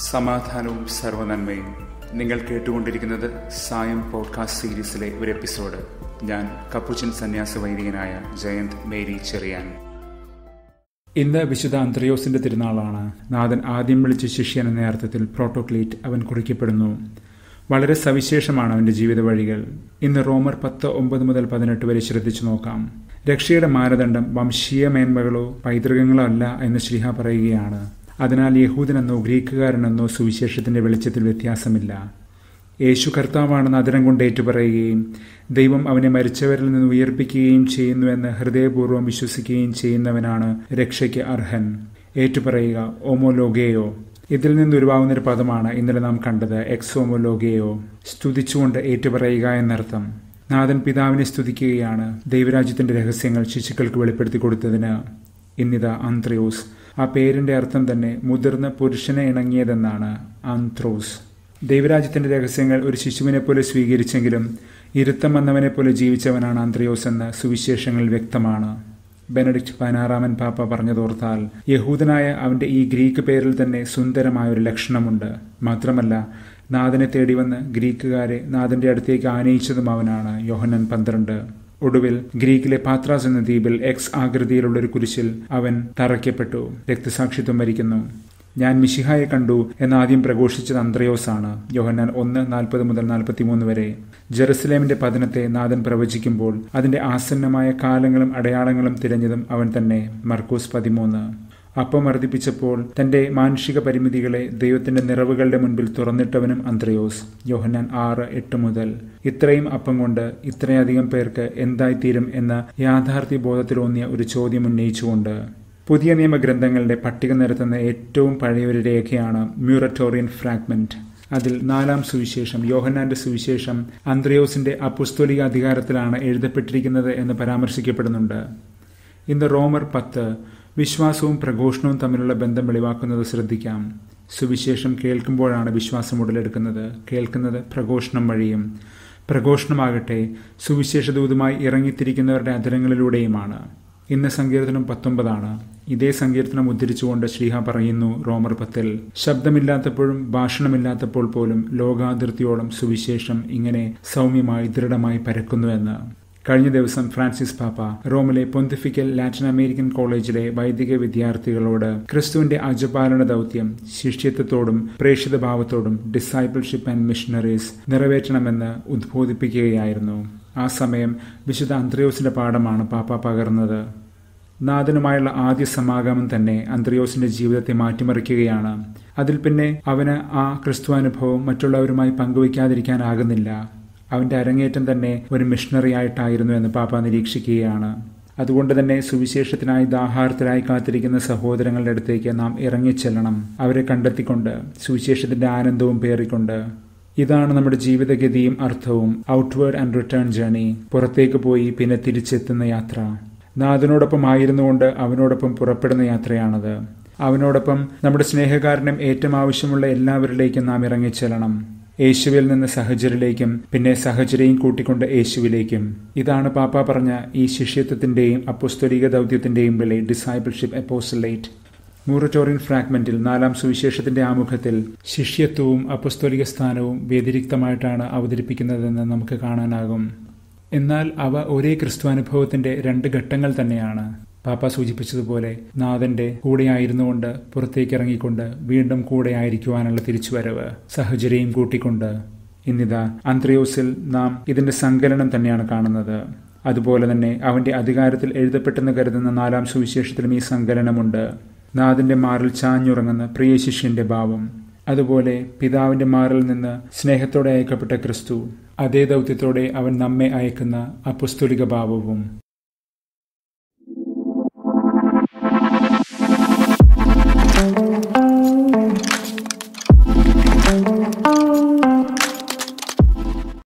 സമാധാനവും സർവനന്മയും നിങ്ങൾ കേട്ടുകൊണ്ടിരിക്കുന്നത് സായം പോഡ്കാസ്റ്റ് സീരീസിലെ ഒരു എപ്പിസോഡ് ഞാൻ കപ്പുച്ചൻ സന്യാസ വൈദികനായ ജയന്ത് മേരി ചെറിയാൻ ഇന്ന് വിശുദ്ധ അന്ത്രയോസിന്റെ തിരുനാളാണ് നാഥൻ ആദ്യം വിളിച്ച ശിഷ്യൻ എന്ന അർത്ഥത്തിൽ പ്രോട്ടോക്ലീറ്റ് അവൻ കുറിക്കപ്പെടുന്നു വളരെ സവിശേഷമാണ് അവന്റെ ജീവിത വഴികൾ ഇന്ന് റോമർ പത്ത് ഒമ്പത് മുതൽ പതിനെട്ട് വരെ ശ്രദ്ധിച്ചു നോക്കാം രക്ഷയുടെ മാനദണ്ഡം വംശീയ മേന്മകളോ പൈതൃകങ്ങളോ അല്ല എന്ന് ശ്രീഹ പറയുകയാണ് അതിനാൽ യഹൂദനെന്നോ ഗ്രീക്കുകാരനെന്നോ സുവിശേഷത്തിന്റെ വെളിച്ചത്തിൽ വ്യത്യാസമില്ല യേശു കർത്താവാണെന്ന് അതിരം കൊണ്ട് ഏറ്റുപറയുകയും ദൈവം അവനെ മരിച്ചവരിൽ നിന്ന് ഉയർപ്പിക്കുകയും ചെയ്യുന്നുവെന്ന് ഹൃദയപൂർവ്വം വിശ്വസിക്കുകയും ചെയ്യുന്നവനാണ് രക്ഷയ്ക്ക് അർഹൻ ഏറ്റുപറയുക ഓമോലോഗേയോ ഇതിൽ നിന്ന് ഉരുവാകുന്നൊരു പദമാണ് ഇന്നലെ നാം കണ്ടത് എക്സോമോലോഗേയോ സ്തുതിച്ചുകൊണ്ട് ഏറ്റുപറയുക എന്നർത്ഥം നാഥൻ പിതാവിനെ സ്തുതിക്കുകയാണ് ദൈവരാജ്യത്തിന്റെ രഹസ്യങ്ങൾ ശിശുക്കൾക്ക് വെളിപ്പെടുത്തി കൊടുത്തതിന് ഇന്നിതാ ആന്ത്രയോസ് ആ പേരിന്റെ അർത്ഥം തന്നെ മുതിർന്ന പുരുഷനെ ഇണങ്ങിയതെന്നാണ് ആന്ത്രോസ് ദൈവരാജ്യത്തിന്റെ രഹസ്യങ്ങൾ ഒരു ശിശുവിനെ പോലെ സ്വീകരിച്ചെങ്കിലും ഇരുത്തം വന്നവനെ പോലെ ജീവിച്ചവനാണ് ആന്ത്രയോസ് എന്ന് സുവിശേഷങ്ങളിൽ വ്യക്തമാണ് ബെനഡിക്റ്റ് പതിനാറാമൻ പാപ്പ പറഞ്ഞതോർത്താൽ യഹൂദനായ അവന്റെ ഈ ഗ്രീക്ക് പേരിൽ തന്നെ സുന്ദരമായ ഒരു ലക്ഷണമുണ്ട് മാത്രമല്ല നാഥനെ തേടി വന്ന് ഗ്രീക്കുകാരെ നാഥന്റെ അടുത്തേക്ക് ആനയിച്ചതും അവനാണ് യോഹനൻ പന്ത്രണ്ട് ഒടുവിൽ ഗ്രീക്കിലെ പാത്രാസ് എന്ന ദ്വീപിൽ എക്സ് ആകൃതിയിലുള്ള ഒരു കുരിശിൽ അവൻ തറയ്ക്കപ്പെട്ടു രക്തസാക്ഷിത്വം വരിക്കുന്നു ഞാൻ മിഷിഹായെ കണ്ടു എന്ന് ആദ്യം പ്രഘോഷിച്ചത് അന്ത്രയോസാണ് യോഹന്നാൻ ഒന്ന് നാൽപ്പത് മുതൽ നാൽപ്പത്തിമൂന്ന് വരെ ജെറുസലേമിന്റെ പതനത്തെ നാഥൻ പ്രവചിക്കുമ്പോൾ അതിന്റെ ആസന്നമായ കാലങ്ങളും അടയാളങ്ങളും തിരഞ്ഞതും അവൻ തന്നെ മർക്കൂസ് പതിമൂന്ന് അപ്പം വർദ്ധിപ്പിച്ചപ്പോൾ തന്റെ മാനുഷിക പരിമിതികളെ ദൈവത്തിന്റെ നിറവുകളുടെ മുൻപിൽ തുറന്നിട്ടവനും അന്ത്രയോസ് യോഹന്നാൻ ആറ് എട്ട് മുതൽ ഇത്രയും അപ്പം കൊണ്ട് ഇത്രയധികം പേർക്ക് എന്തായിത്തീരും എന്ന യാഥാർത്ഥ്യ ബോധത്തിലൂന്നിയ ഒരു ചോദ്യം ഉന്നയിച്ചുകൊണ്ട് പുതിയ നിയമഗ്രന്ഥങ്ങളുടെ പട്ടിക നിരത്തുന്ന ഏറ്റവും പഴയ ഒരു രേഖയാണ് മ്യൂററ്റോറിയൻ ഫ്രാഗ്മെന്റ് അതിൽ നാലാം സുവിശേഷം യോഹന്നാന്റെ സുവിശേഷം അന്ത്രയോസിന്റെ അപുസ്തോലിക അധികാരത്തിലാണ് എഴുതപ്പെട്ടിരിക്കുന്നത് എന്ന് പരാമർശിക്കപ്പെടുന്നുണ്ട് ഇന്ന് റോമർ പത്ത് വിശ്വാസവും പ്രഘോഷണവും തമ്മിലുള്ള ബന്ധം വെളിവാക്കുന്നത് ശ്രദ്ധിക്കാം സുവിശേഷം കേൾക്കുമ്പോഴാണ് വിശ്വാസം ഉടലെടുക്കുന്നത് കേൾക്കുന്നത് പ്രഘോഷണം വഴിയും പ്രഘോഷണമാകട്ടെ സുവിശേഷദൂതുമായി ഇറങ്ങിത്തിരിക്കുന്നവരുടെ അധരങ്ങളിലൂടെയുമാണ് ഇന്ന് സങ്കീർത്തനം പത്തൊമ്പതാണ് ഇതേ സങ്കീർത്തനം ഉദ്ധരിച്ചുകൊണ്ട് ശ്രീഹ പറയുന്നു റോമർ പത്തിൽ ശബ്ദമില്ലാത്തപ്പോഴും ഭാഷണമില്ലാത്തപ്പോൾ പോലും ലോകാതിർത്തിയോളം സുവിശേഷം ഇങ്ങനെ സൗമ്യമായി ദൃഢമായി പരക്കുന്നുവെന്ന് കഴിഞ്ഞ ദിവസം ഫ്രാൻസിസ് പാപ്പ റോമിലെ പൊന്തിഫിക്കൽ ലാറ്റിൻ അമേരിക്കൻ കോളേജിലെ വൈദിക വിദ്യാർത്ഥികളോട് ക്രിസ്തുവിന്റെ അജപാലന ദൗത്യം ശിഷ്യത്വത്തോടും പ്രേക്ഷിത ഭാവത്തോടും ഡിസൈപ്പിൾഷിപ്പ് ആൻഡ് മിഷണറീസ് നിറവേറ്റണമെന്ന് ഉദ്ബോധിപ്പിക്കുകയായിരുന്നു ആ സമയം വിശുദ്ധ അന്ത്രയോസിന്റെ പാഠമാണ് പാപ്പ പകർന്നത് നാഥനുമായുള്ള ആദ്യ സമാഗമം തന്നെ അന്ത്രയോസിന്റെ ജീവിതത്തെ മാറ്റിമറിക്കുകയാണ് അതിൽ പിന്നെ അവന് ആ ക്രിസ്തുവാനുഭവം മറ്റുള്ളവരുമായി പങ്കുവയ്ക്കാതിരിക്കാനാകുന്നില്ല അവന്റെ അരങ്ങേറ്റം തന്നെ ഒരു മിഷണറി ആയിട്ടായിരുന്നു എന്ന് പാപ്പ നിരീക്ഷിക്കുകയാണ് അതുകൊണ്ട് തന്നെ സുവിശേഷത്തിനായി ദാഹാരത്തിലായി കാത്തിരിക്കുന്ന സഹോദരങ്ങളുടെ അടുത്തേക്ക് നാം ഇറങ്ങിച്ചെല്ലണം അവരെ കണ്ടെത്തിക്കൊണ്ട് സുവിശേഷത്തിന്റെ ആനന്ദവും പേറിക്കൊണ്ട് ഇതാണ് നമ്മുടെ ജീവിതഗതിയും അർത്ഥവും ഔട്ട്വേർഡ് ആൻഡ് റിട്ടേൺ ജേണി പുറത്തേക്ക് പോയി പിന്നെ തിരിച്ചെത്തുന്ന യാത്ര നാഥനോടൊപ്പം ആയിരുന്നുകൊണ്ട് അവനോടൊപ്പം പുറപ്പെടുന്ന യാത്രയാണത് അവനോടൊപ്പം നമ്മുടെ സ്നേഹകാരനും ഏറ്റവും ആവശ്യമുള്ള എല്ലാവരിലേക്കും നാം ഇറങ്ങിച്ചെല്ലണം യേശുവിൽ നിന്ന് സഹചരിലേക്കും പിന്നെ സഹചരെയും കൂട്ടിക്കൊണ്ട് യേശുവിലേക്കും ഇതാണ് പാപ്പ പറഞ്ഞ ഈ ശിഷ്യത്വത്തിന്റെയും അപ്പുസ്തരിക ദൗത്യത്തിന്റെയും വിളി ഡിസൈബിൾഷിപ്പ് എപ്പോസലേറ്റ് മൂററ്റോറിയൻ ഫ്രാഗ്മെന്റിൽ നാലാം സുവിശേഷത്തിന്റെ ആമുഖത്തിൽ ശിഷ്യത്വവും അപ്പസ്തോലിക സ്ഥാനവും വ്യതിരിക്തമായിട്ടാണ് അവതരിപ്പിക്കുന്നതെന്ന് നമുക്ക് കാണാനാകും എന്നാൽ അവ ഒരേ ക്രിസ്തുവാനുഭവത്തിന്റെ രണ്ട് ഘട്ടങ്ങൾ തന്നെയാണ് പാപ്പ സൂചിപ്പിച്ചതുപോലെ നാഥന്റെ കൂടെയായിരുന്നുകൊണ്ട് പുറത്തേക്ക് ഇറങ്ങിക്കൊണ്ട് വീണ്ടും കൂടെ ആയിരിക്കുവാനുള്ള തിരിച്ചുവരവ് സഹചര്യയും കൂട്ടിക്കൊണ്ട് ഇന്നിതാ അന്ത്രയോസിൽ നാം ഇതിന്റെ സങ്കലനം തന്നെയാണ് കാണുന്നത് അതുപോലെ തന്നെ അവന്റെ അധികാരത്തിൽ എഴുതപ്പെട്ടെന്ന് കരുതുന്ന നാലാം സുവിശേഷത്തിലും ഈ സങ്കലനമുണ്ട് നാഥന്റെ മാറിൽ ചാഞ്ഞുറങ്ങുന്ന പ്രിയ ശിഷ്യന്റെ ഭാവം അതുപോലെ പിതാവിന്റെ മാറിൽ നിന്ന് സ്നേഹത്തോടെ അയക്കപ്പെട്ട ക്രിസ്തു അതേ ദൗത്യത്തോടെ അവൻ നമ്മെ അയക്കുന്ന അപുസ്തുലിക ഭാവവും thank you